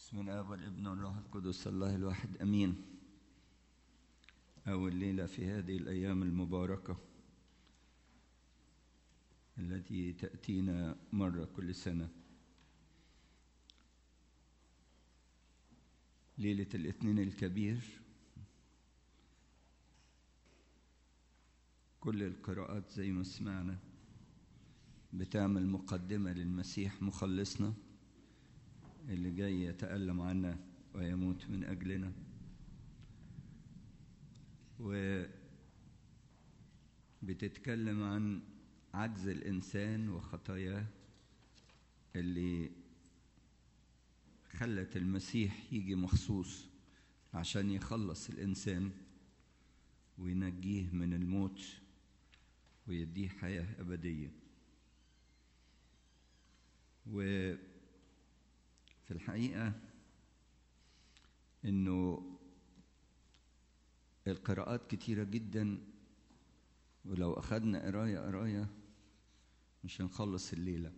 بسم الله والابن والروح القدس الله الواحد امين اول ليله في هذه الايام المباركه التي تاتينا مره كل سنه ليله الاثنين الكبير كل القراءات زي ما سمعنا بتعمل مقدمه للمسيح مخلصنا اللي جاي يتألم عنا ويموت من أجلنا وبتتكلم عن عجز الإنسان وخطاياه اللي خلت المسيح يجي مخصوص عشان يخلص الإنسان وينجيه من الموت ويديه حياة أبدية و في الحقيقة إنه القراءات كتيرة جدا ولو أخدنا قراية قراية مش هنخلص الليلة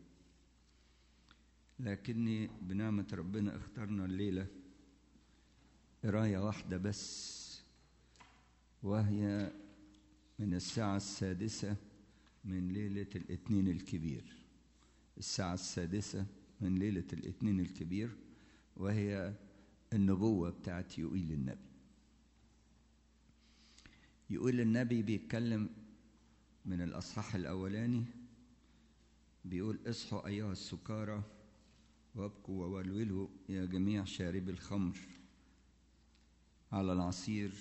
لكني بنعمة ربنا اخترنا الليلة قراية واحدة بس وهي من الساعة السادسة من ليلة الاثنين الكبير الساعة السادسة من ليلة الاثنين الكبير وهي النبوة بتاعت يقيل النبي يقول النبي بيتكلم من الأصحاح الأولاني بيقول اصحوا أيها السكارى وابكوا وولولوا يا جميع شاربي الخمر على العصير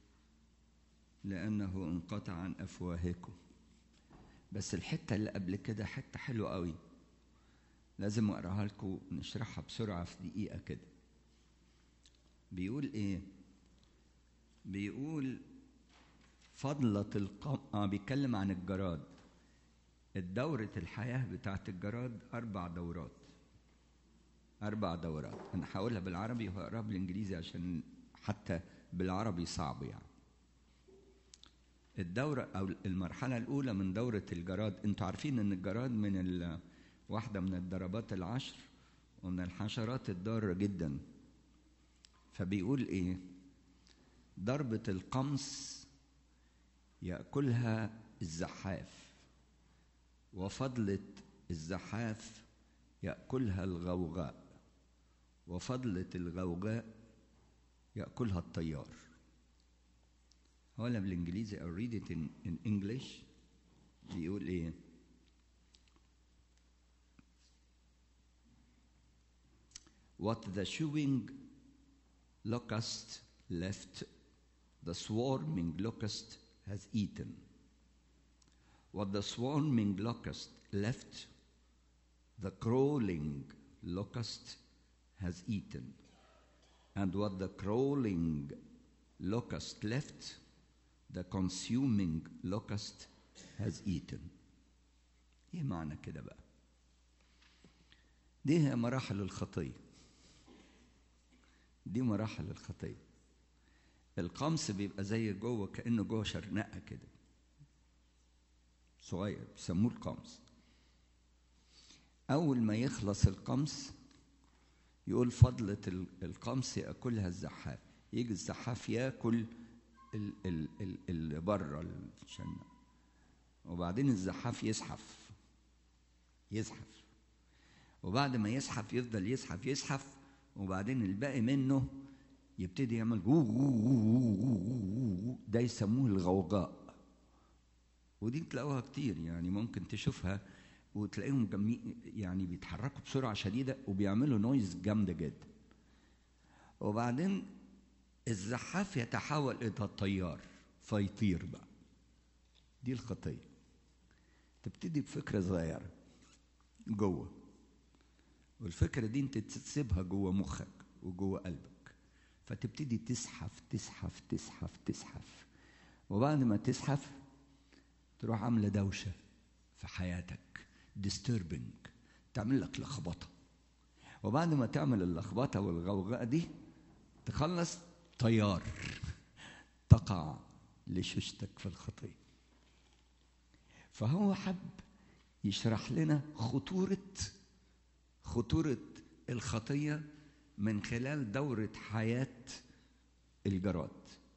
لأنه انقطع عن أفواهكم بس الحتة اللي قبل كده حتة حلوة قوي لازم اقراها لكم نشرحها بسرعه في دقيقه كده بيقول ايه بيقول فضلة القم اه بيتكلم عن الجراد الدورة الحياة بتاعت الجراد أربع دورات أربع دورات أنا هقولها بالعربي وهقراها بالإنجليزي عشان حتى بالعربي صعب يعني الدورة أو المرحلة الأولى من دورة الجراد أنتوا عارفين إن الجراد من ال واحدة من الضربات العشر ومن الحشرات الضارة جدا فبيقول ايه ضربة القمص يأكلها الزحاف وفضلة الزحاف يأكلها الغوغاء وفضلة الغوغاء يأكلها الطيار هقولها بالإنجليزي أو read it in, in English بيقول إيه what the chewing locust left, the swarming locust has eaten. What the swarming locust left, the crawling locust has eaten. And what the crawling locust left, the consuming locust has eaten. ايه معنى كده بقى؟ دي هي مراحل الخطيه دي مراحل الخطيه القمص بيبقى زي جوه كانه جوه شرنقه كده صغير بيسموه القمص اول ما يخلص القمص يقول فضلة القمص ياكلها الزحاف يجي الزحاف ياكل اللي بره الشنقه وبعدين الزحاف يزحف يزحف وبعد ما يزحف يفضل يزحف يزحف وبعدين الباقي منه يبتدي يعمل جو ده يسموه الغوغاء ودي تلاقوها كتير يعني ممكن تشوفها وتلاقيهم جمي يعني بيتحركوا بسرعه شديده وبيعملوا نويز جامده جدا وبعدين الزحاف يتحول الى الطيار فيطير بقى دي الخطيه تبتدي بفكره صغيره جوه والفكرة دي انت تسيبها جوه مخك وجوه قلبك فتبتدي تزحف تزحف تزحف تزحف وبعد ما تزحف تروح عاملة دوشة في حياتك disturbing تعمل لك لخبطة وبعد ما تعمل اللخبطة والغوغاء دي تخلص طيار تقع لشوشتك في الخطية فهو حب يشرح لنا خطورة خطورة الخطية من خلال دورة حياة الجراد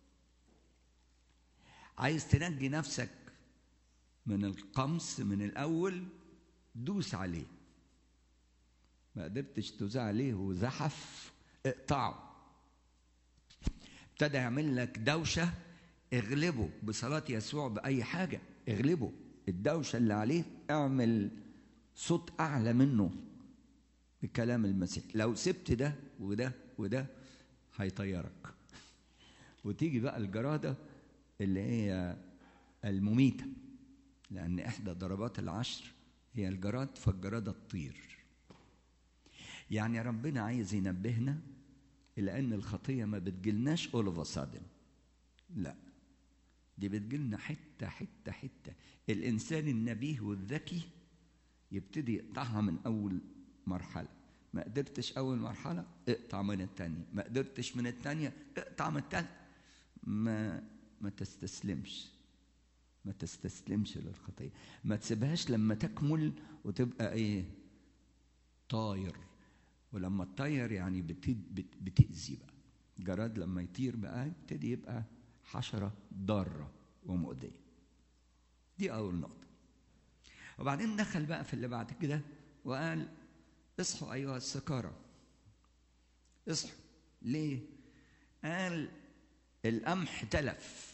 عايز تنجي نفسك من القمص من الأول دوس عليه ما قدرتش تدوس عليه وزحف اقطعه ابتدى يعمل لك دوشة اغلبه بصلاة يسوع بأي حاجة اغلبه الدوشة اللي عليه اعمل صوت أعلى منه بكلام المسيح لو سبت ده وده وده هيطيرك وتيجي بقى الجرادة اللي هي المميتة لأن إحدى ضربات العشر هي الجراد فالجرادة تطير يعني ربنا عايز ينبهنا إلى أن الخطية ما بتجيلناش all of a sudden لا دي بتجيلنا حتة حتة حتة الإنسان النبيه والذكي يبتدي يقطعها من أول مرحلة ما قدرتش أول مرحلة اقطع من التانية ما قدرتش من التانية اقطع من التالتة ما ما تستسلمش ما تستسلمش للخطية ما تسيبهاش لما تكمل وتبقى ايه طاير ولما تطير يعني بت... بت... بتأذي بقى جراد لما يطير بقى يبتدي يبقى حشرة ضارة ومؤذية دي أول نقطة وبعدين دخل بقى في اللي بعد كده وقال اصحوا أيها السكارى اصحوا ليه؟ قال القمح تلف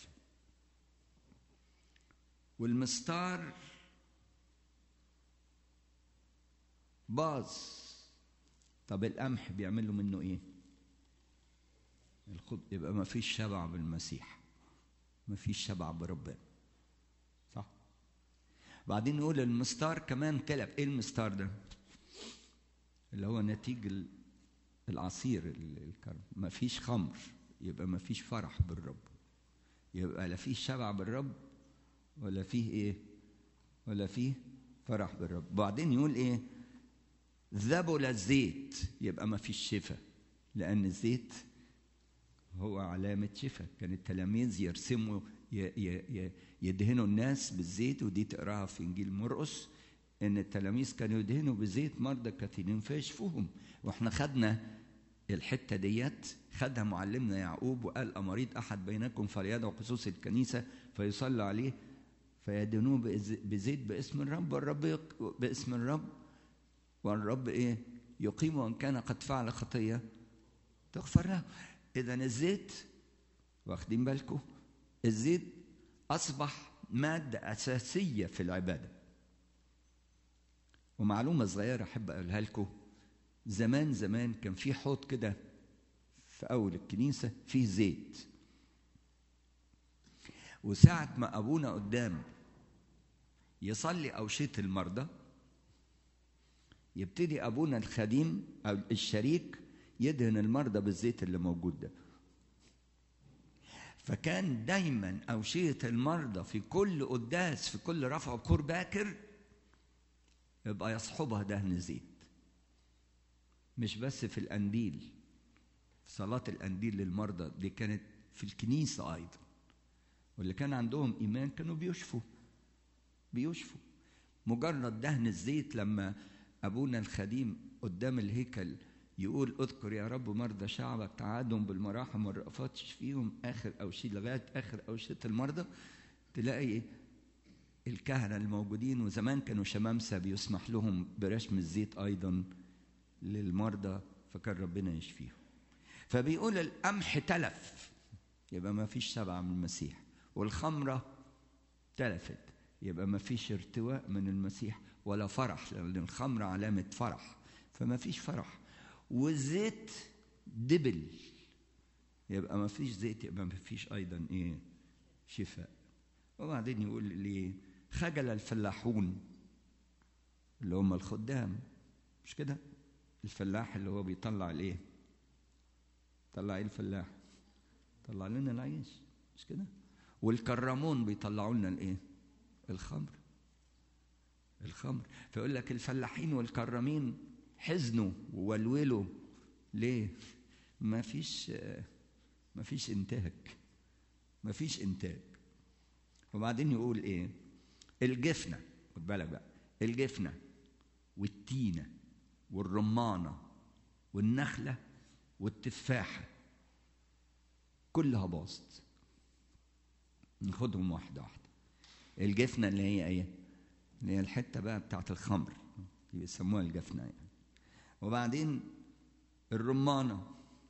والمستار باظ طب القمح بيعملوا منه ايه الخض يبقى ما فيش شبع بالمسيح ما فيش شبع بربنا صح بعدين نقول المستار كمان تلف ايه المستار ده اللي هو نتيج العصير الكرم ما فيش خمر يبقى ما فيش فرح بالرب يبقى لا فيه شبع بالرب ولا فيه ايه ولا فيه فرح بالرب وبعدين يقول ايه ذبل الزيت يبقى ما فيش شفاء لان الزيت هو علامة شفاء كان التلاميذ يرسموا يدهنوا الناس بالزيت ودي تقراها في انجيل مرقس ان التلاميذ كانوا يدهنوا بزيت مرضى كثيرين فيشفوهم واحنا خدنا الحتة ديت خدها معلمنا يعقوب وقال أمريض أحد بينكم فليدعو خصوص الكنيسة فيصلى عليه فيدهنوه بزيت باسم الرب والرب باسم الرب والرب إيه يقيم وإن كان قد فعل خطية تغفر له إذا الزيت واخدين بالكم الزيت أصبح مادة أساسية في العبادة ومعلومة صغيرة أحب أقولها لكم زمان زمان كان في حوض كده في أول الكنيسة فيه زيت وساعة ما أبونا قدام يصلي أوشية المرضى يبتدي أبونا الخديم أو الشريك يدهن المرضى بالزيت اللي موجود ده فكان دايما أوشية المرضى في كل قداس في كل رفع بخور باكر يبقى يصحبها دهن زيت مش بس في الأنديل في صلاة الأنديل للمرضى دي كانت في الكنيسة أيضا واللي كان عندهم إيمان كانوا بيشفوا بيشفوا مجرد دهن الزيت لما أبونا الخديم قدام الهيكل يقول اذكر يا رب مرضى شعبك تعادهم بالمراحم والرأفات فيهم آخر أوشي لغاية آخر أوشية المرضى تلاقي الكهنة الموجودين وزمان كانوا شمامسة بيسمح لهم برشم الزيت أيضا للمرضى فكان ربنا يشفيهم فبيقول القمح تلف يبقى ما فيش شبع من المسيح والخمرة تلفت يبقى ما فيش ارتواء من المسيح ولا فرح لأن الخمرة علامة فرح فما فيش فرح والزيت دبل يبقى ما فيش زيت يبقى ما فيش أيضا إيه شفاء وبعدين يقول لي خجل الفلاحون اللي هم الخدام مش كده الفلاح اللي هو بيطلع الايه طلع ايه الفلاح طلع لنا العيش مش كده والكرامون بيطلعوا لنا الايه الخمر الخمر فيقول لك الفلاحين والكرامين حزنوا وولولوا ليه ما فيش ما فيش انتاج ما فيش انتاج وبعدين يقول ايه الجفنه خد بالك بقى الجفنه والتينه والرمانه والنخله والتفاحة كلها باظت ناخدهم واحدة واحدة الجفنة اللي هي ايه؟ اللي هي الحتة بقى بتاعت الخمر دي بيسموها الجفنة يعني وبعدين الرمانة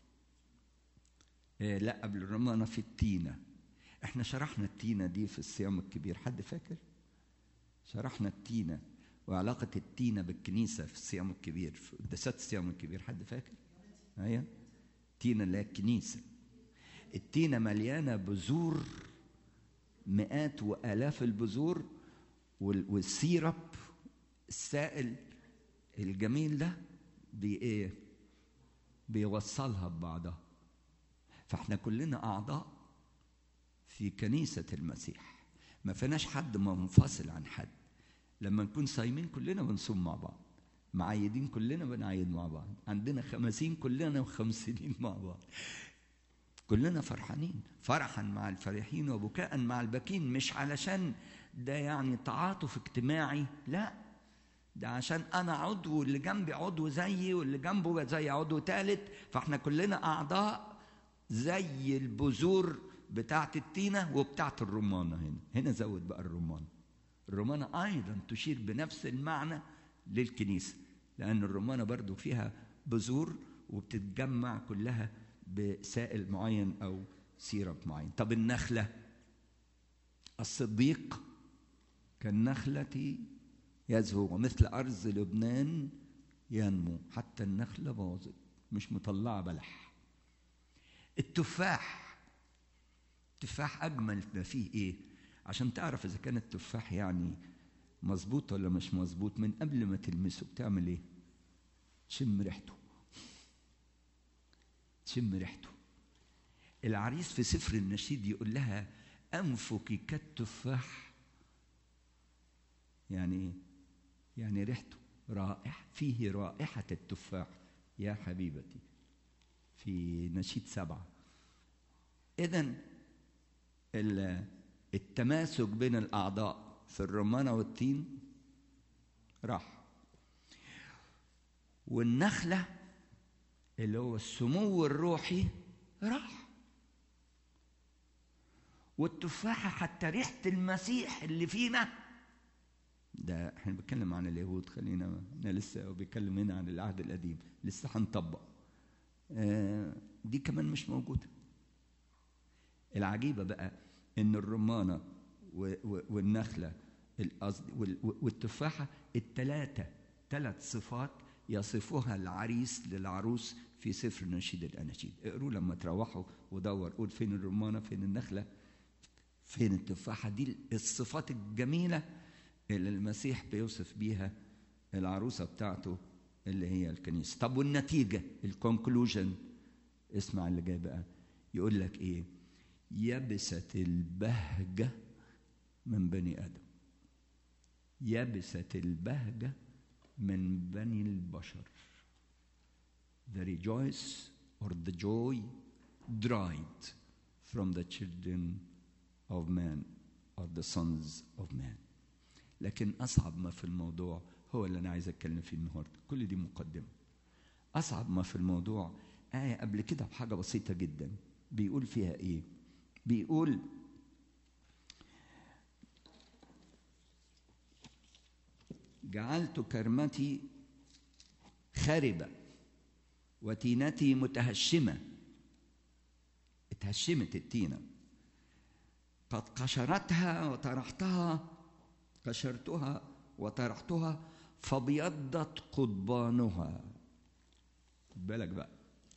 إيه لا قبل الرمانة في التينة احنا شرحنا التينة دي في الصيام الكبير حد فاكر؟ شرحنا التينة وعلاقة التينة بالكنيسة في الصيام الكبير في قداسات الصيام الكبير حد فاكر؟ أيوة تينة اللي هي الكنيسة التينة مليانة بذور مئات وآلاف البذور والسيرب السائل الجميل ده بي ايه؟ بيوصلها ببعضها فاحنا كلنا أعضاء في كنيسة المسيح ما فيناش حد منفصل عن حد لما نكون صايمين كلنا بنصوم مع بعض معيدين كلنا بنعيد مع بعض عندنا خمسين كلنا وخمسين مع بعض كلنا فرحانين فرحا مع الفرحين وبكاء مع الباكين مش علشان ده يعني تعاطف اجتماعي لا ده عشان انا عضو واللي جنبي عضو زيي واللي جنبه زي عضو ثالث فاحنا كلنا اعضاء زي البذور بتاعت التينه وبتاعت الرمانه هنا هنا زود بقى الرمانه الرمانه ايضا تشير بنفس المعنى للكنيسه لان الرمانه برضو فيها بذور وبتتجمع كلها بسائل معين او سيرب معين طب النخله الصديق كالنخله يزهو ومثل ارز لبنان ينمو حتى النخله باظت مش مطلعه بلح التفاح التفاح اجمل ما فيه ايه عشان تعرف اذا كان التفاح يعني مظبوط ولا مش مظبوط من قبل ما تلمسه بتعمل ايه تشم ريحته تشم ريحته العريس في سفر النشيد يقول لها انفك كالتفاح يعني ايه يعني ريحته رائح فيه رائحة التفاح يا حبيبتي في نشيد سبعة إذا التماسك بين الأعضاء في الرمانة والتين راح والنخلة اللي هو السمو الروحي راح والتفاحة حتى ريحة المسيح اللي فينا ده احنا بنتكلم عن اليهود خلينا انا لسه بيتكلم هنا عن العهد القديم لسه هنطبق آه دي كمان مش موجوده العجيبه بقى ان الرمانه والنخله والتفاحه الثلاثه ثلاث صفات يصفها العريس للعروس في سفر نشيد الاناشيد اقروا لما تروحوا ودور قول فين الرمانه فين النخله فين التفاحه دي الصفات الجميله اللي المسيح بيوصف بيها العروسه بتاعته اللي هي الكنيسه طب والنتيجه الكونكلوجن اسمع اللي جاي بقى يقول لك ايه يبست البهجه من بني ادم يبست البهجه من بني البشر the rejoice or the joy dried from the children of man or the sons of man لكن أصعب ما في الموضوع هو اللي أنا عايز أتكلم فيه النهاردة كل دي مقدمة أصعب ما في الموضوع آية قبل كده بحاجة بسيطة جدا بيقول فيها إيه بيقول جعلت كرمتي خربة وتينتي متهشمة اتهشمت التينة قد قشرتها وطرحتها قشرتها وطرحتها فابيضت قضبانها بالك بقى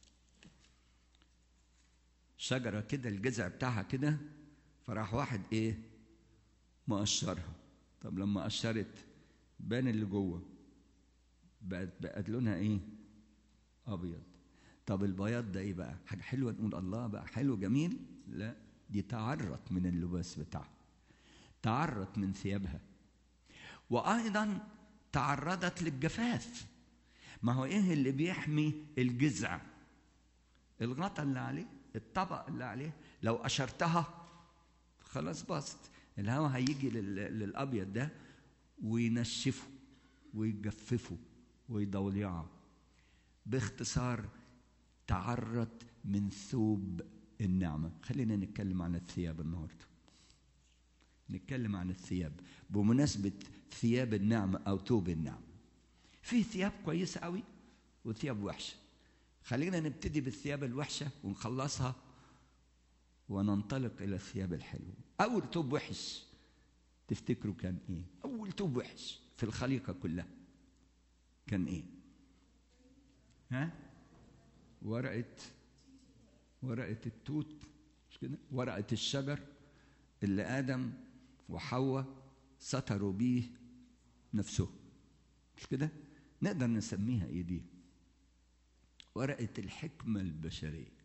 شجرة كده الجذع بتاعها كده فراح واحد ايه مقشرها طب لما قشرت بان اللي جوه بقت بقت لونها ايه ابيض طب البياض ده ايه بقى حاجه حلوه نقول الله بقى حلو جميل لا دي تعرت من اللباس بتاعها تعرت من ثيابها وايضا تعرضت للجفاف ما هو ايه اللي بيحمي الجذع الغطا اللي عليه الطبق اللي عليه لو قشرتها خلاص باظت الهواء هيجي للابيض ده وينشفه ويجففه ويضولعه باختصار تعرت من ثوب النعمة خلينا نتكلم عن الثياب النهاردة نتكلم عن الثياب بمناسبة ثياب النعمة أو ثوب النعمة في ثياب كويسة قوي وثياب وحشة خلينا نبتدي بالثياب الوحشة ونخلصها وننطلق إلى الثياب الحلوة أول ثوب وحش تفتكروا كان إيه أول ثوب وحش في الخليقة كلها كان إيه ها ورقة ورقة التوت مش كده ورقة الشجر اللي آدم وحواء ستروا بيه نفسهم مش كده نقدر نسميها ايه دي ورقة الحكمة البشرية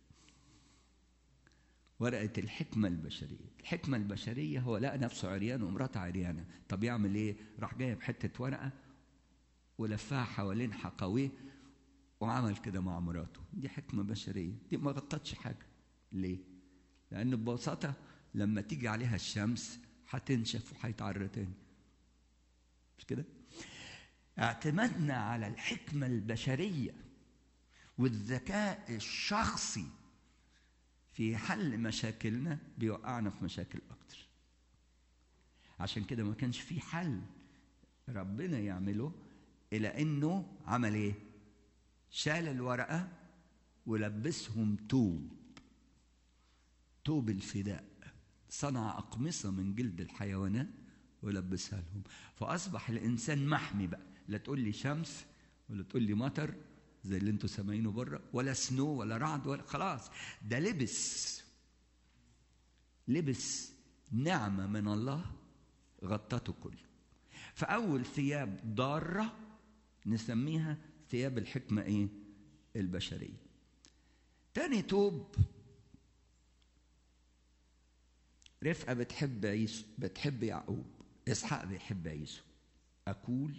ورقة الحكمة البشرية الحكمة البشرية هو لقى نفسه عريان ومراته عريانة طب يعمل ايه راح جايب حتة ورقة ولفها حوالين حقويه وعمل كده مع مراته دي حكمة بشرية دي ما غطتش حاجة ليه لأن ببساطة لما تيجي عليها الشمس هتنشف وهيتعرى تاني مش كده اعتمدنا على الحكمة البشرية والذكاء الشخصي في حل مشاكلنا بيوقعنا في مشاكل أكتر عشان كده ما كانش في حل ربنا يعمله إلى إنه عمل إيه؟ شال الورقة ولبسهم توب توب الفداء صنع أقمصة من جلد الحيوانات ولبسها لهم فأصبح الإنسان محمي بقى لا تقول لي شمس ولا تقول لي مطر زي اللي انتوا سامعينه بره ولا سنو ولا رعد ولا خلاص ده لبس لبس نعمة من الله غطته كله فأول ثياب ضارة نسميها ثياب الحكمة إيه؟ البشرية تاني توب رفقة بتحب عيسو بتحب يعقوب إسحاق بيحب عيسو أكول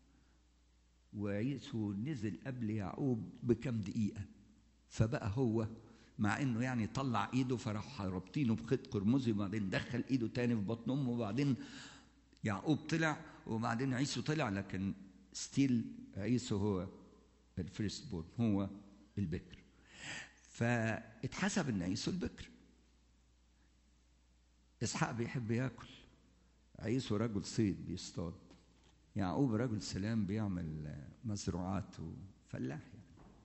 وعيسو نزل قبل يعقوب بكم دقيقة فبقى هو مع انه يعني طلع ايده فراح رابطينه بخيط قرمزي وبعدين دخل ايده تاني في بطن امه وبعدين يعقوب طلع وبعدين عيسو طلع لكن ستيل عيسو هو الفيرست بورن هو البكر فاتحسب ان عيسو البكر اسحاق بيحب ياكل عيسو رجل صيد بيصطاد يعقوب رجل سلام بيعمل مزروعات وفلاح يعني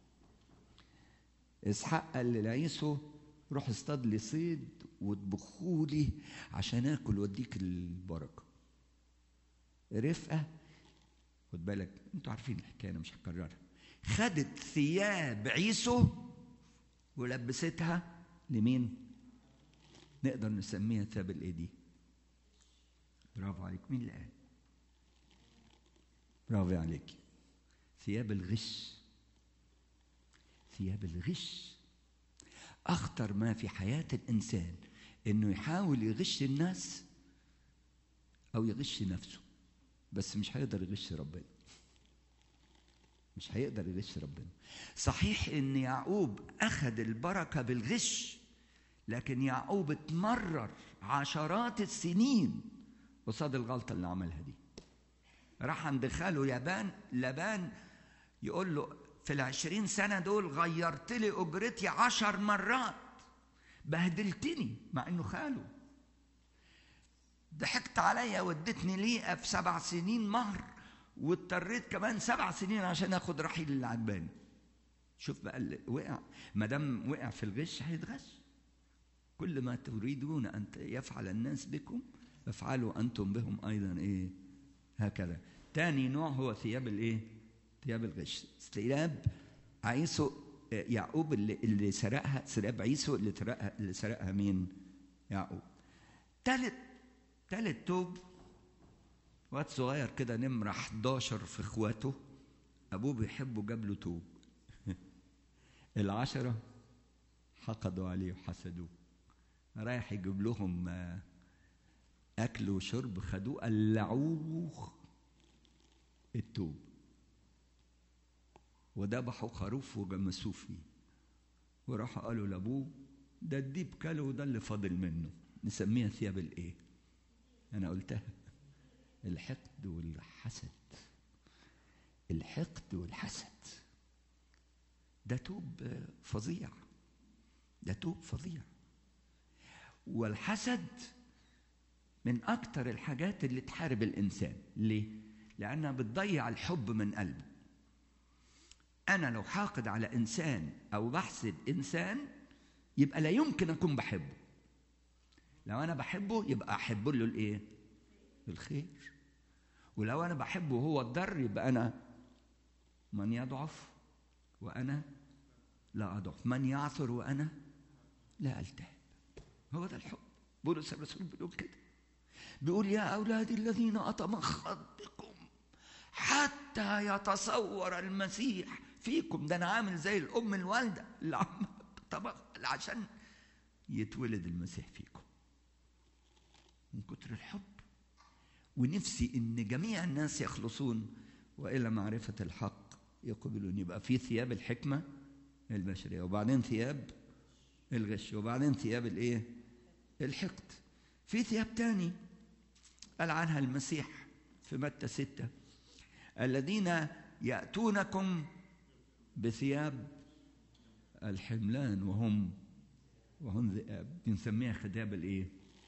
اسحاق قال لعيسو روح اصطاد لي صيد واطبخولي عشان اكل واديك البركه رفقه خد بالك انتوا عارفين الحكايه انا مش هكررها خدت ثياب عيسو ولبستها لمين نقدر نسميها ثياب الايه دي برافو عليك مين اللي قال برافو عليك ثياب الغش ثياب الغش اخطر ما في حياه الانسان انه يحاول يغش الناس او يغش نفسه بس مش هيقدر يغش ربنا مش هيقدر يغش ربنا صحيح ان يعقوب اخذ البركه بالغش لكن يعقوب اتمرر عشرات السنين قصاد الغلطه اللي عملها دي راح عند خاله يابان لبان يقول له في العشرين سنة دول غيرت لي أجرتي عشر مرات بهدلتني مع إنه خاله ضحكت عليا وادتني ليقة في سبع سنين مهر واضطريت كمان سبع سنين عشان اخد رحيل اللي عجباني شوف بقى اللي وقع ما دام وقع في الغش هيتغش كل ما تريدون ان يفعل الناس بكم افعلوا انتم بهم ايضا ايه هكذا تاني نوع هو ثياب الايه ثياب الغش ثياب عيسو يعقوب اللي, اللي سرقها ثياب عيسو اللي سرقها اللي سرقها مين يعقوب تالت تالت توب واد صغير كده نمرة 11 في اخواته ابوه بيحبه جاب له توب العشرة حقدوا عليه وحسدوه رايح يجيب لهم اكل وشرب خدوه قلعوه التوب وذبحوا خروف وجمسوه فيه وراحوا قالوا لابوه ده الديب كله وده اللي فاضل منه نسميها ثياب الايه انا قلتها الحقد والحسد الحقد والحسد ده توب فظيع ده توب فظيع والحسد من أكتر الحاجات اللي تحارب الإنسان ليه؟ لأنها بتضيع الحب من قلبه أنا لو حاقد على إنسان أو بحسد إنسان يبقى لا يمكن أكون بحبه لو أنا بحبه يبقى أحب له الإيه؟ الخير ولو أنا بحبه وهو الضر يبقى أنا من يضعف وأنا لا أضعف من يعثر وأنا لا ألتهب هو ده الحب بولس الرسول بيقول كده بيقول يا أولادي الذين أتمخض بكم حتى يتصور المسيح فيكم ده أنا عامل زي الأم الوالدة اللي عم عشان يتولد المسيح فيكم من كتر الحب ونفسي ان جميع الناس يخلصون والى معرفه الحق يقبلون يبقى في ثياب الحكمه البشريه وبعدين ثياب الغش وبعدين ثياب الايه الحقد في ثياب تاني قال عنها المسيح في متى ستة الذين يأتونكم بثياب الحملان وهم وهم ذئاب بنسميها خداب الايه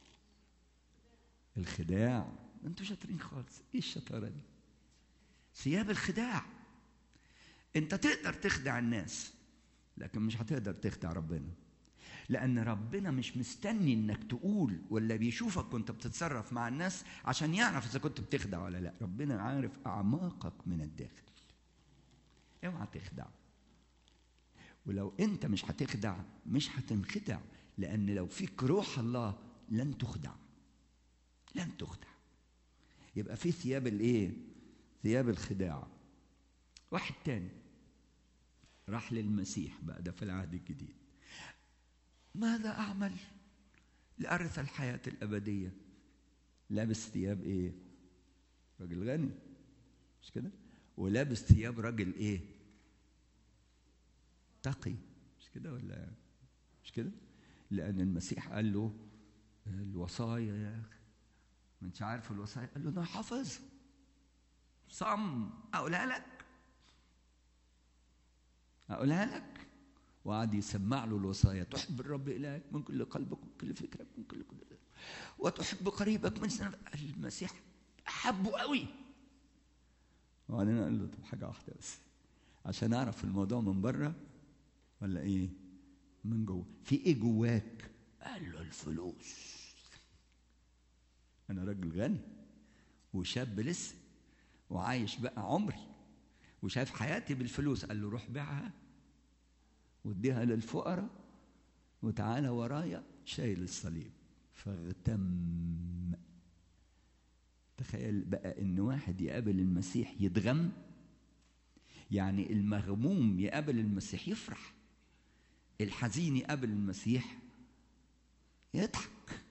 الخداع انتوا شاطرين خالص ايه الشطاره دي ثياب الخداع انت تقدر تخدع الناس لكن مش هتقدر تخدع ربنا لان ربنا مش مستني انك تقول ولا بيشوفك وانت بتتصرف مع الناس عشان يعرف اذا كنت بتخدع ولا لا ربنا عارف اعماقك من الداخل اوعى تخدع ولو انت مش هتخدع مش هتنخدع لان لو فيك روح الله لن تخدع لن تخدع يبقى في ثياب الايه ثياب الخداع واحد تاني راح للمسيح بقى ده في العهد الجديد ماذا اعمل لارث الحياه الابديه لابس ثياب ايه راجل غني مش كده ولابس ثياب راجل ايه تقي مش كده ولا مش كده لان المسيح قال له الوصايا يا اخي ما انتش عارف الوصايا قال له انا حافظ صم اقولها لك اقولها لك وقعد يسمع له الوصايا تحب الرب الهك من كل قلبك ومن كل فكرك من كل قدرتك وتحب قريبك من سنة المسيح احبه قوي وبعدين قال له طب حاجه واحده بس عشان اعرف الموضوع من بره ولا ايه من جوه في ايه جواك قال له الفلوس انا راجل غني وشاب لسه وعايش بقى عمري وشايف حياتي بالفلوس قال له روح بيعها واديها للفقراء وتعالى ورايا شايل الصليب فاغتم تخيل بقى ان واحد يقابل المسيح يتغم يعني المغموم يقابل المسيح يفرح الحزين يقابل المسيح يضحك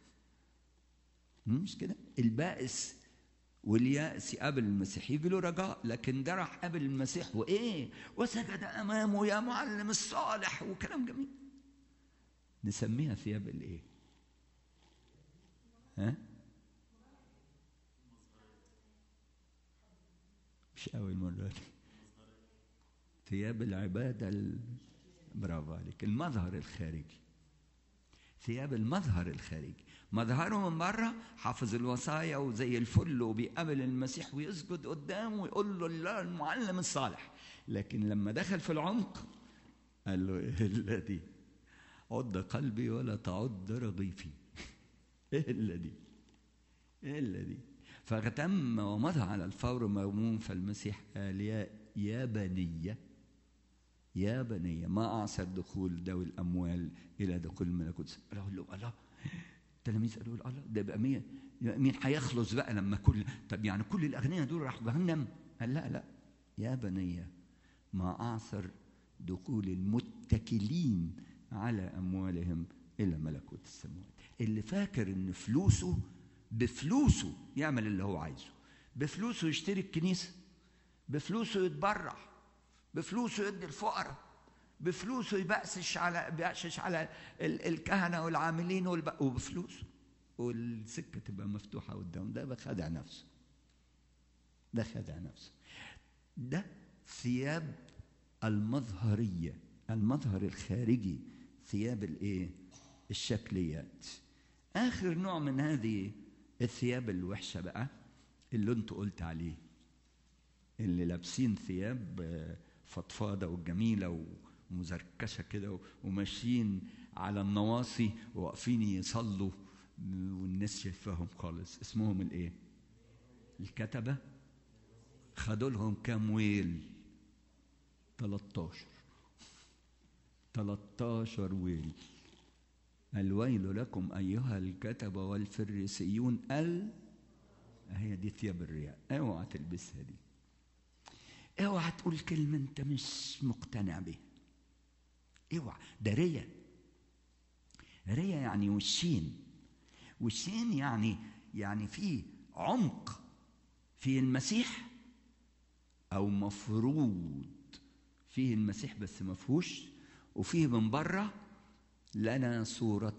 مش كده البائس واليأس يقابل المسيح يجي له رجاء لكن ده راح قابل المسيح وايه وسجد امامه يا معلم الصالح وكلام جميل نسميها ثياب الايه ها مش قوي المره دي ثياب العباده ال... برافو عليك المظهر الخارجي ثياب المظهر الخارجي مظهره من بره حافظ الوصايا وزي الفل وبيقابل المسيح ويسجد قدامه ويقول له الله المعلم الصالح لكن لما دخل في العمق قال له ايه الذي عد قلبي ولا تعد رغيفي ايه الذي ايه الذي فاغتم ومضى على الفور مغموم فالمسيح قال يا يا بنيه يا بني ما أعسر دخول ذوي الأموال إلى دخول الملكوت قال له الله التلاميذ قالوا له الله ده يبقى مين مين هيخلص بقى لما كل طب يعني كل الأغنياء دول راحوا جهنم قال لا لا يا بني ما أعسر دخول المتكلين على أموالهم إلى ملكوت السماوات اللي فاكر إن فلوسه بفلوسه يعمل اللي هو عايزه بفلوسه يشتري الكنيسة بفلوسه يتبرع بفلوسه يدي الفقراء بفلوسه يبأسش على بيأسش على الكهنة والعاملين والب... وبفلوسه والسكة تبقى مفتوحة قدام ده بخدع نفسه ده خدع نفسه ده ثياب المظهرية المظهر الخارجي ثياب الايه الشكليات اخر نوع من هذه الثياب الوحشه بقى اللي انت قلت عليه اللي لابسين ثياب آه، فضفاضه وجميله ومزركشه كده وماشيين على النواصي وواقفين يصلوا والناس شايفاهم خالص اسمهم الايه الكتبه خدوا لهم كام ويل 13 13 ويل الويل لكم ايها الكتبه والفريسيون ال هي دي ثياب الرياء اوعى تلبسها دي اوعى تقول كلمه انت مش مقتنع بيها اوعى ده ريا ريا يعني وشين وشين يعني يعني في عمق في المسيح او مفروض فيه المسيح بس ما فيهوش وفيه من بره لنا صورة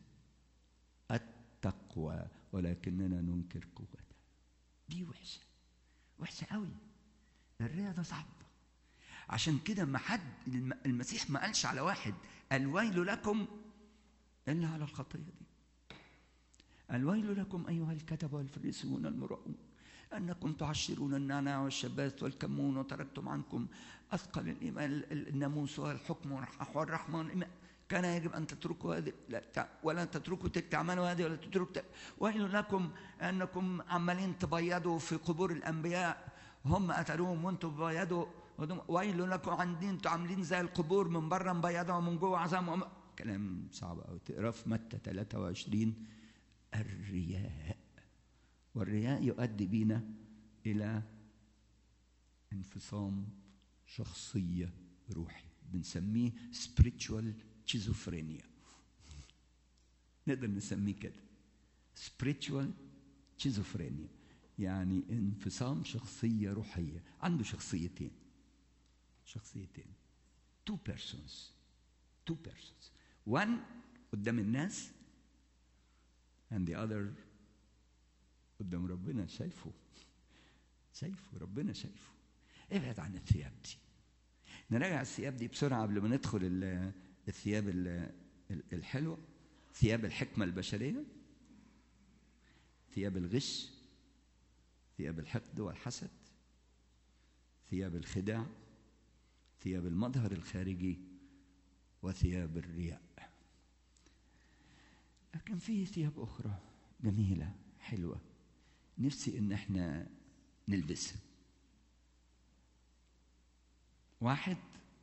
التقوى ولكننا ننكر قوتها دي وحشة وحشة قوي الرياضة صعبة عشان كده ما حد المسيح ما قالش على واحد الويل لكم إلا على الخطية دي الويل لكم أيها الكتبة والفريسيون المرؤون أنكم تعشرون النعناع والشباث والكمون وتركتم عنكم أثقل الإيمان الناموس والحكم والرحمة كان يجب أن تتركوا هذه ولا تتركوا تلك أعمالوا هذه ولا تتركوا ويل لكم أنكم عمالين تبيضوا في قبور الأنبياء هم قتلوهم وأنتم تبيضوا ويل لكم عندين أنتم عاملين زي القبور من بره مبيضة ومن جوه عظام كلام صعب أوي تقرا في متى 23 الرياء والرياء يؤدي بنا إلى انفصام شخصية روحي بنسميه spiritual schizophrenia نقدر نسميه كده spiritual schizophrenia يعني انفصام شخصية روحية عنده شخصيتين شخصيتين two persons two persons one قدام الناس and the other قدام ربنا شايفه شايفه ربنا شايفه ابعد عن الثياب دي نراجع الثياب دي بسرعة قبل ما ندخل الثياب الحلوة ثياب الحكمة البشرية ثياب الغش ثياب الحقد والحسد ثياب الخداع ثياب المظهر الخارجي وثياب الرياء لكن في ثياب أخرى جميلة حلوة نفسي إن احنا نلبسها واحد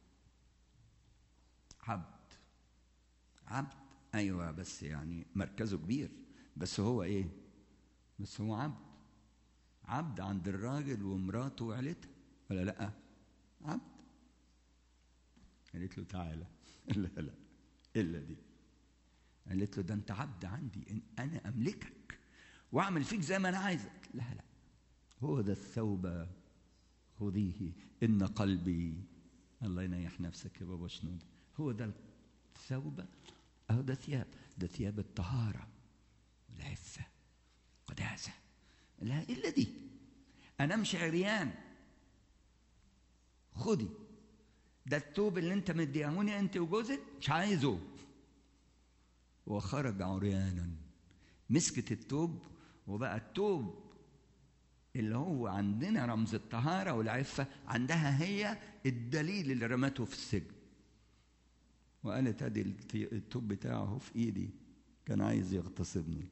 عبد عبد ايوه بس يعني مركزه كبير بس هو ايه بس هو عبد عبد عند الراجل ومراته وعيلتها ولا لا عبد قالت له تعالى لا لا الا دي قالت له ده انت عبد عندي إن انا املكك واعمل فيك زي ما انا عايزك لا لا هو ده الثوب خذيه ان قلبي الله ينيح نفسك يا بابا شنود هو ده الثوب أهو ده ثياب ده ثياب الطهارة العفة قداسة لا إلا دي أنا أمشي عريان خدي ده الثوب اللي أنت مديهوني أنت وجوزك مش عايزه وخرج عريانا مسكت الثوب وبقى الثوب اللي هو عندنا رمز الطهارة والعفة عندها هي الدليل اللي رمته في السجن وقالت ادي التوب بتاعه في ايدي كان عايز يغتصبني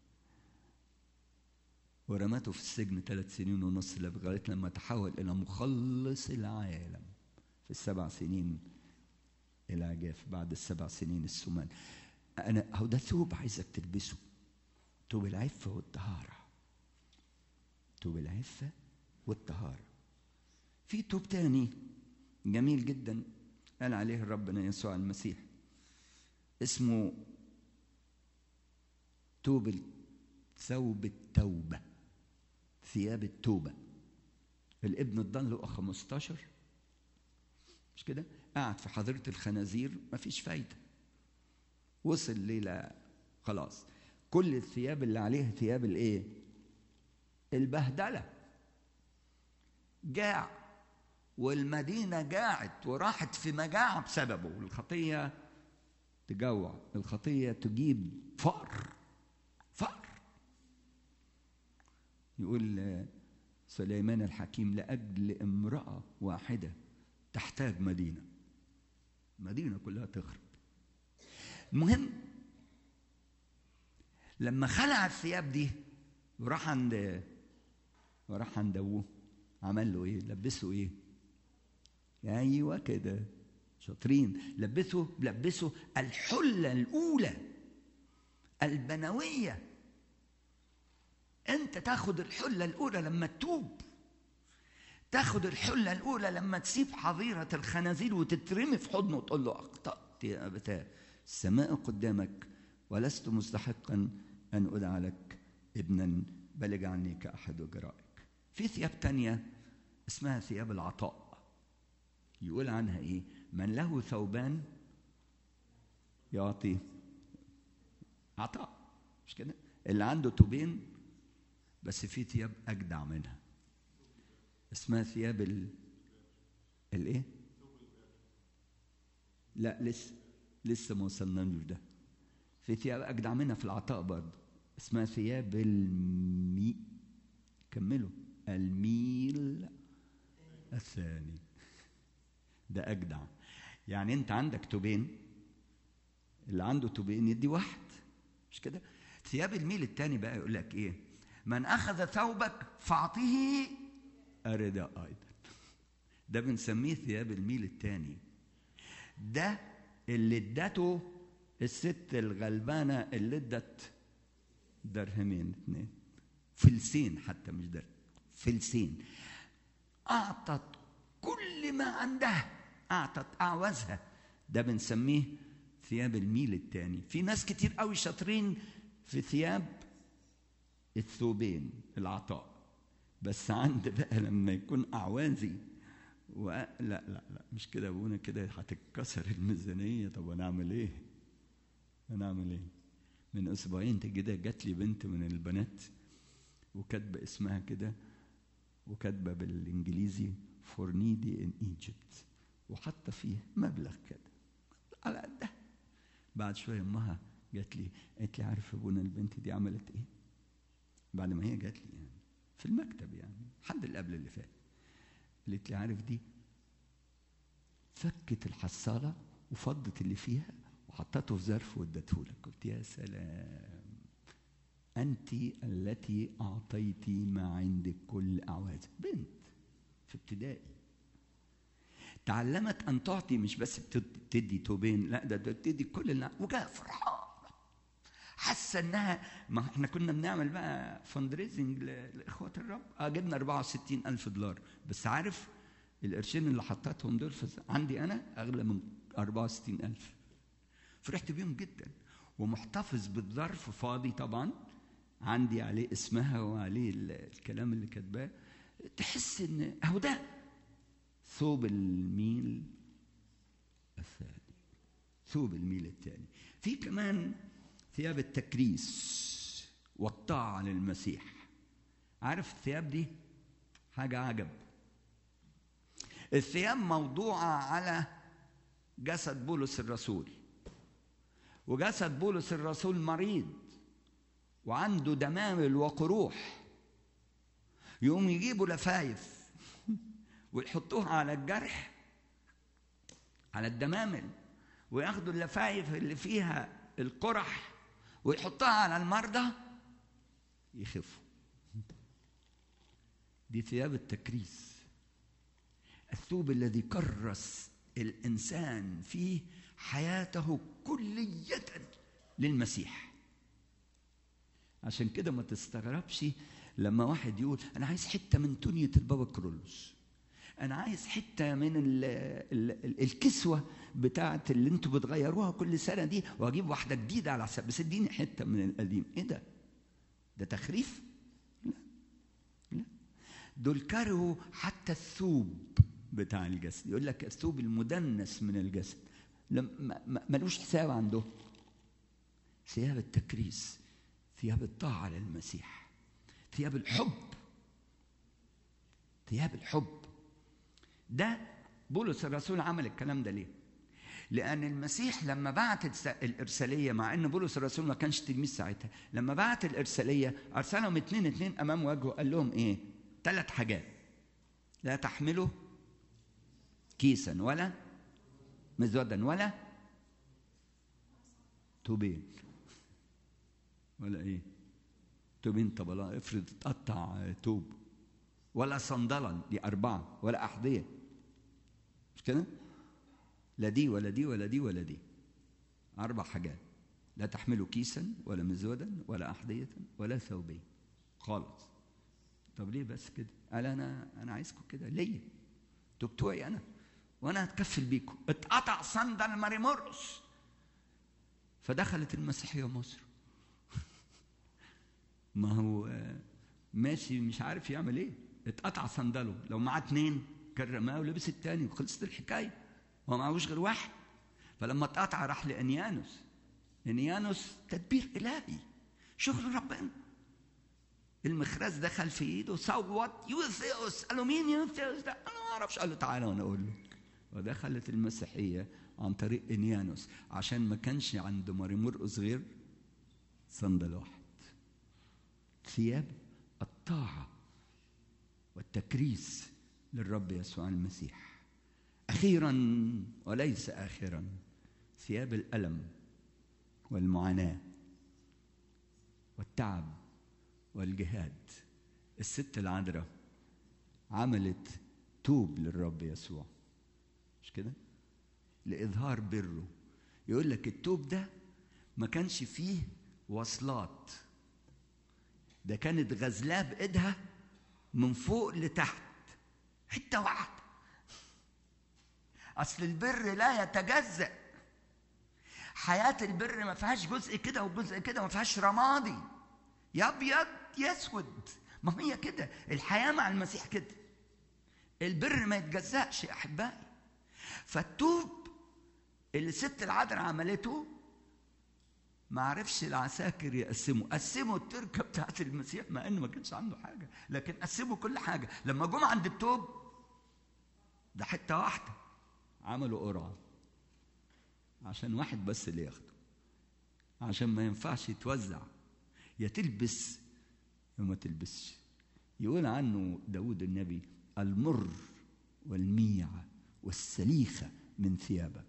ورمته في السجن ثلاث سنين ونص لغايه لما تحول الى مخلص العالم في السبع سنين العجاف بعد السبع سنين السمان انا هو ده ثوب عايزك تلبسه ثوب العفه والطهاره ثوب العفه والطهاره في ثوب تاني جميل جدا قال عليه ربنا يسوع المسيح اسمه توب ثوب التوبة ثياب التوبة الابن الضال له 15 مش كده قعد في حضرة الخنازير مفيش فايدة وصل ليلة خلاص كل الثياب اللي عليها ثياب الايه البهدلة جاع والمدينة جاعت وراحت في مجاعة بسببه الخطية تجوع الخطية تجيب فقر فقر يقول سليمان الحكيم لأجل امرأة واحدة تحتاج مدينة مدينة كلها تخرب المهم لما خلع الثياب دي وراح عند وراح عند ابوه عمل له ايه؟ لبسه ايه؟ ايوه كده شاطرين لبسوا لبسوا الحله الاولى البنويه انت تاخد الحله الاولى لما تتوب تاخد الحله الاولى لما تسيب حظيره الخنازير وتترمي في حضنه وتقول له اخطات يا ابتاه السماء قدامك ولست مستحقا ان ادعى لك ابنا بل اجعلني كاحد اجرائك في ثياب تانية اسمها ثياب العطاء يقول عنها ايه من له ثوبان يعطي عطاء مش كده اللي عنده توبين بس في ثياب اجدع منها اسمها ثياب ال الايه لا لسه لسه ما وصلناش ده في ثياب اجدع منها في العطاء برضه اسمها ثياب المي كملوا الميل الثاني ده اجدع يعني انت عندك توبين اللي عنده توبين يدي واحد مش كده ثياب الميل الثاني بقى يقول لك ايه من اخذ ثوبك فاعطيه الرداء ايضا ده بنسميه ثياب الميل الثاني ده اللي ادته الست الغلبانه اللي ادت درهمين اثنين فلسين حتى مش درهم فلسين اعطت كل ما عندها اعطت اعوزها ده بنسميه ثياب الميل الثاني في ناس كتير قوي شاطرين في ثياب الثوبين العطاء بس عند بقى لما يكون اعوازي و... لا لا لا مش كده ابونا كده هتتكسر الميزانيه طب هنعمل ايه؟ هنعمل ايه؟ من اسبوعين كده جات لي بنت من البنات وكاتبه اسمها كده وكاتبه بالانجليزي فور نيدي ان ايجيبت وحاطه فيه مبلغ كده على قدها بعد شويه امها جات لي قالت لي عارف ابونا البنت دي عملت ايه؟ بعد ما هي جات لي يعني في المكتب يعني حد اللي قبل اللي فات قالت لي عارف دي فكت الحصاله وفضت اللي فيها وحطته في ظرف وادته لك قلت يا سلام انت التي اعطيت ما عندك كل اعواز بنت في ابتدائي تعلمت ان تعطي مش بس بتدي توبين لا ده بتدي كل اللي وجاء فرحان حاسه انها ما احنا كنا بنعمل بقى فندريزنج لاخوه الرب اه جبنا 64 الف دولار بس عارف القرشين اللي حطيتهم دول في عندي انا اغلى من 64 الف فرحت بيهم جدا ومحتفظ بالظرف فاضي طبعا عندي عليه اسمها وعليه الكلام اللي كاتباه تحس ان اهو ده ثوب الميل الثاني ثوب الميل الثاني في كمان ثياب التكريس والطاعة للمسيح عارف الثياب دي حاجة عجب الثياب موضوعة على جسد بولس الرسول وجسد بولس الرسول مريض وعنده دمامل وقروح يقوم يجيبوا لفايف ويحطوها على الجرح على الدمامل وياخدوا اللفايف اللي فيها القرح ويحطها على المرضى يخفوا دي ثياب التكريس الثوب الذي كرس الانسان فيه حياته كليه للمسيح عشان كده ما تستغربش لما واحد يقول انا عايز حته من تونيه البابا كرولوس انا عايز حته من ال ال الكسوه بتاعه اللي انتوا بتغيروها كل سنه دي واجيب واحده جديده على حساب بس اديني حته من القديم ايه ده ده تخريف لا لا دول كرهوا حتى الثوب بتاع الجسد يقول لك الثوب المدنس من الجسد ملوش حساب عنده ثياب التكريس ثياب الطاعه للمسيح ثياب الحب ثياب الحب ده بولس الرسول عمل الكلام ده ليه لأن المسيح لما بعت الإرسالية مع أن بولس الرسول ما كانش تلميذ ساعتها لما بعت الإرسالية أرسلهم اتنين اتنين أمام وجهه قال لهم إيه ثلاث حاجات لا تحملوا كيسا ولا مزودا ولا توبين ولا ايه توبين طب لا افرض اتقطع توب ولا صندلا دي أربعة ولا أحذية مش كده؟ لا دي ولا دي ولا دي ولا دي أربع حاجات لا تحملوا كيسا ولا مزودا ولا أحذية ولا ثوبين خالص طب ليه بس كده؟ قال أنا أنا عايزكم كده ليا انتوا بتوعي أنا وأنا هتكفل بيكم اتقطع صندل ماري مرقص فدخلت المسيحية مصر ما هو ماشي مش عارف يعمل ايه اتقطع صندله لو معاه اتنين كان رماه ولبس التاني وخلصت الحكايه هو معهوش غير واحد فلما اتقطع راح لانيانوس انيانوس تدبير الهي شغل ربنا المخرز دخل في ايده صوت يوثيوس قال له مين يوثيوس ده؟ انا ما اعرفش قال له تعالى وانا اقول له ودخلت المسيحيه عن طريق انيانوس عشان ما كانش عند ماري مرقس غير صندل واحد ثياب الطاعه والتكريس للرب يسوع المسيح اخيرا وليس اخرا ثياب الالم والمعاناه والتعب والجهاد الست العذراء عملت توب للرب يسوع مش كده لاظهار بره يقول لك التوب ده ما كانش فيه وصلات ده كانت غزلاه بايدها من فوق لتحت حته واحده اصل البر لا يتجزأ حياة البر ما فيهاش جزء كده وجزء كده ما فيهاش رمادي يا ابيض يا اسود ما هي كده الحياة مع المسيح كده البر ما يتجزأش يا احبائي فالتوب اللي الست العذراء عملته ما عرفش العساكر يقسموا قسموا التركه بتاعت المسيح مع انه ما كانش عنده حاجه لكن قسموا كل حاجه لما جم عند التوب ده حته واحده عملوا قرعه عشان واحد بس اللي ياخده عشان ما ينفعش يتوزع يا تلبس يا ما تلبسش يقول عنه داود النبي المر والميع والسليخة من ثيابك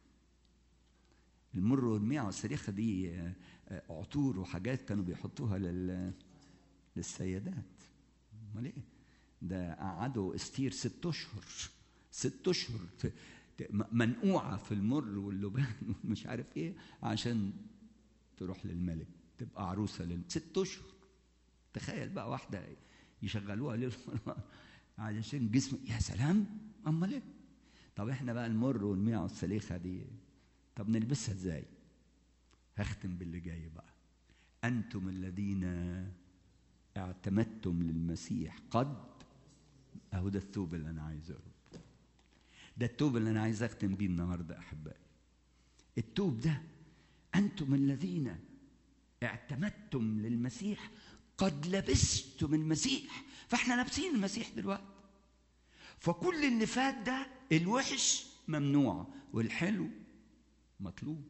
المر والميع والسليخة دي عطور وحاجات كانوا بيحطوها لل... للسيدات امال ايه ده قعدوا استير ست اشهر ست اشهر منقوعه في المر واللبان ومش عارف ايه عشان تروح للملك تبقى عروسه لل ست اشهر تخيل بقى واحده يشغلوها ليل علشان جسم يا سلام امال ايه طب احنا بقى المر والميع والسليخه دي طب نلبسها ازاي هختم باللي جاي بقى انتم الذين اعتمدتم للمسيح قد اهو ده الثوب اللي انا عايزه ده التوب اللي انا عايز اختم بيه النهارده احبائي التوب ده انتم الذين اعتمدتم للمسيح قد لبستم المسيح فاحنا لابسين المسيح دلوقتي فكل اللي فات ده الوحش ممنوع والحلو مطلوب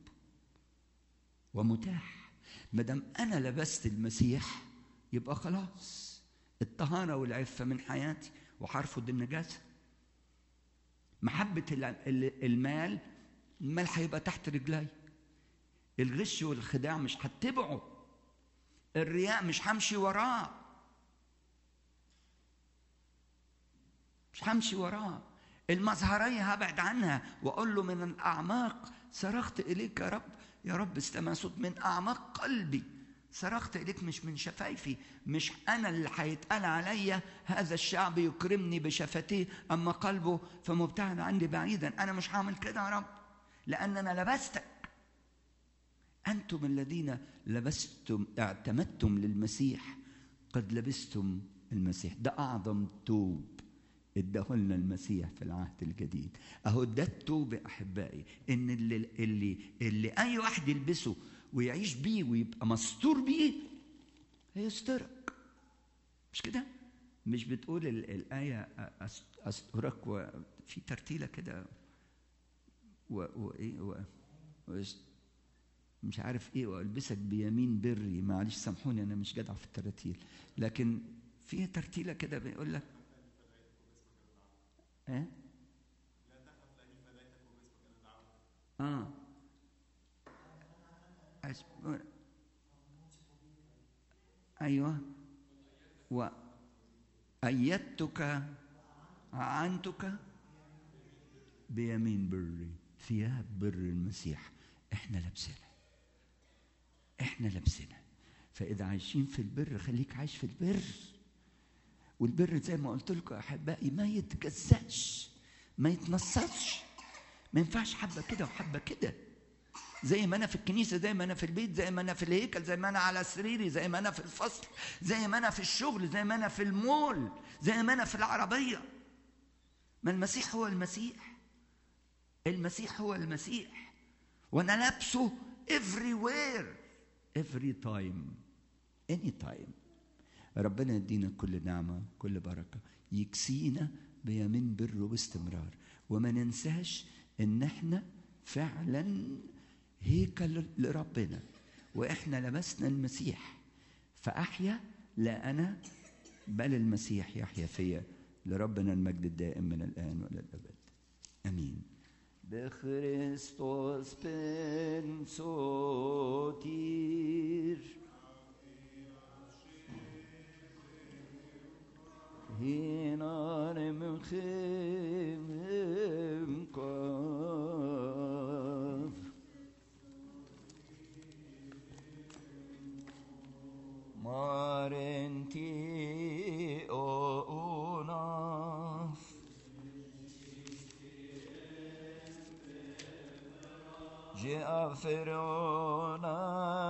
ومتاح ما دام انا لبست المسيح يبقى خلاص الطهاره والعفه من حياتي وهرفض النجاسه محبه المال المال هيبقى تحت رجلي الغش والخداع مش هتبعه الرياء مش همشي وراه مش همشي وراه المظهرية هبعد عنها وأقول له من الأعماق صرخت إليك يا رب يا رب استمع صوت من أعماق قلبي صرخت إليك مش من شفايفي مش أنا اللي هيتقال عليا هذا الشعب يكرمني بشفتيه أما قلبه فمبتعد عني بعيدا أنا مش هعمل كده يا رب لأن أنا لبستك أنتم الذين لبستم اعتمدتم للمسيح قد لبستم المسيح ده أعظم توب اداهولنا المسيح في العهد الجديد اهو ده التوب احبائي ان اللي اللي اللي اي واحد يلبسه ويعيش بيه ويبقى مستور بيه هيسترك مش كده مش بتقول ال- الآية أس- أسترك و... في ترتيلة كده و... وإيه و... وإيش- مش عارف إيه وألبسك بيمين بري معلش سامحوني أنا مش جدع في التراتيل لكن في ترتيلة كده بيقول لك إيه؟ آه أسبوع أيوه وأيدتك عنتك بيمين بري ثياب بر المسيح احنا لابسينها احنا لابسينها فإذا عايشين في البر خليك عايش في البر والبر زي ما قلت لكم يا أحبائي ما يتجزأش ما يتنصصش ما ينفعش حبة كده وحبة كده زي ما انا في الكنيسه زي ما انا في البيت زي ما انا في الهيكل زي ما انا على سريري زي ما انا في الفصل زي ما انا في الشغل زي ما انا في المول زي ما انا في العربيه ما المسيح هو المسيح المسيح هو المسيح وانا لابسه everywhere every time any time ربنا يدينا كل نعمه كل بركه يكسينا بيمين بره باستمرار وما ننساش ان احنا فعلا هيكل لربنا واحنا لمسنا المسيح فاحيا لا انا بل المسيح يحيا فيا لربنا المجد الدائم من الان والى الابد امين بخريستوس بنسوتير هنا مخيم كاف Marenti ounaf Je aferona